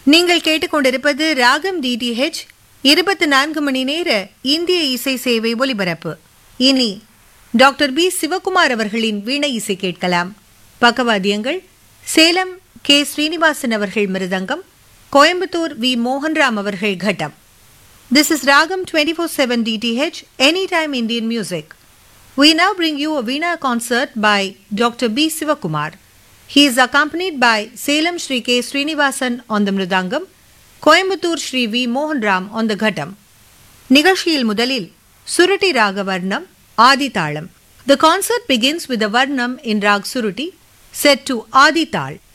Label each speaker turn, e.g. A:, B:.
A: நீங்கள் கேட்டுக்கொண்டிருப்பது ராகம் டிடிஹெச் இருபத்தி நான்கு மணி நேர இந்திய இசை சேவை ஒலிபரப்பு இனி டாக்டர் பி சிவகுமார் அவர்களின் வீணை இசை கேட்கலாம் பக்கவாத்தியங்கள் சேலம் கே ஸ்ரீனிவாசன் அவர்கள் மிருதங்கம் கோயம்புத்தூர் வி மோகன்ராம் அவர்கள் கட்டம் This is Ragam 24/7 DTH Anytime Indian Music. We now bring you a Veena concert by Dr. B. Sivakumar. He is accompanied by Salem Sri K. Srinivasan on the Mridangam, Coimbatore Sri V. Mohan Ram on the Ghatam. நிகழ்ச்சியில் முதலில் சுருட்டி ராக வர்ணம் ஆதி தாளம் The concert begins with a varnam in rag suruti set to ஆதி தாள்